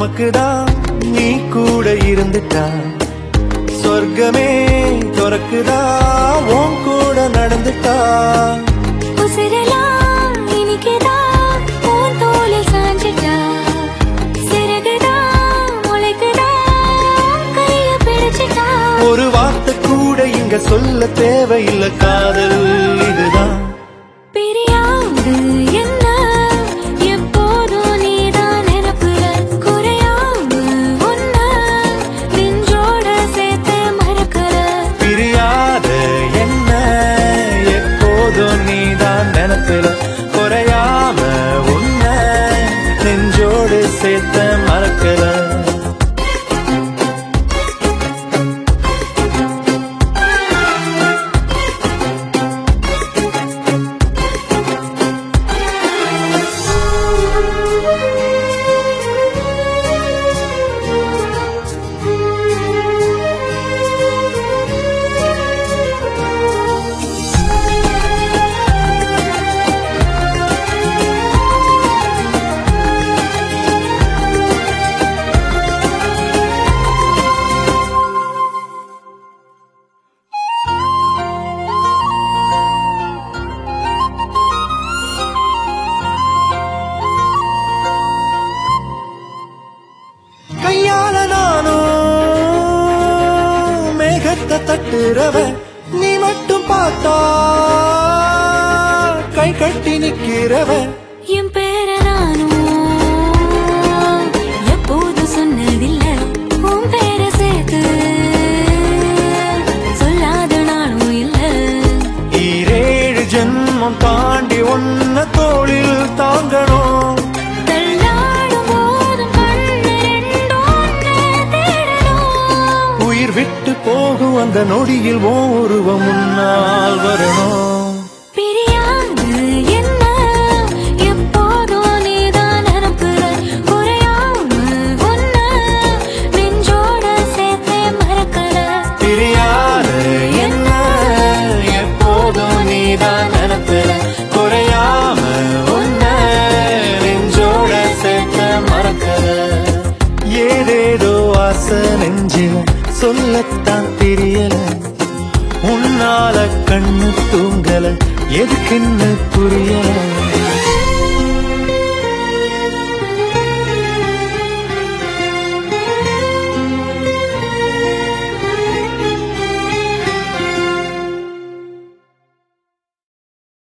நமக்குதான் நீ கூட இருந்துட்டா சொர்க்கமே துறக்குதா உன் கூட நடந்துட்டா உசிரெல்லாம் இனிக்குதான் உன் தோளில் சாஞ்சிட்டா சிறகுதான் முளைக்குதா கைய பிடிச்சிட்டா ஒரு வார்த்தை கூட இங்க சொல்ல தேவையில்லை காதல் இதுதான் பிரியாது என்ன எப்போதும் நீதான் நினப்புல குறையாம உன்ன நெஞ்சோட சேர்த்து மறக்கல பிரியாத என்ன எப்போதும் நீதான் நினைப்பில குறையாம உன்ன நெஞ்சோடு சேர்த்த மறக்கல கையால நானும் மேகத்தை தட்டுறவ நீ மட்டும் பார்த்தா கை கட்டி நிக்கிறவ என் பேர நானும் எப்போதும் சொன்னதில்ல உன் பேர சேர்த்து சொல்லாத நாளும் இல்ல ஈரேழு ஜென்மம் தாண்டி ஒன்ன தோளில் தாங்கணும் தள்ளாடும் போதும் கண்ணு ரெண்டும் ஒண்ணே தேடணும் உயிர் விட்டு போகும் அந்த நொடியில் ஓ உருவம் முன்னால் வரணும் பிரியாது என்ன எப்போதும் நீதான் நினப்புல குறையாம உன்ன நெஞ்சோட சேர்த்தே மறக்கல பிரியாத என்ன எப்போதும் நீதான் நினைப்பில குறையாம உன்ன நெஞ்சோட சேர்த்த மறக்கல ஏதேதோ ஆசை நெஞ்சில சொல்லத்தான் தெரியல உன்னால கண்ணு தூங்கல எதுக்குன்னு புரியல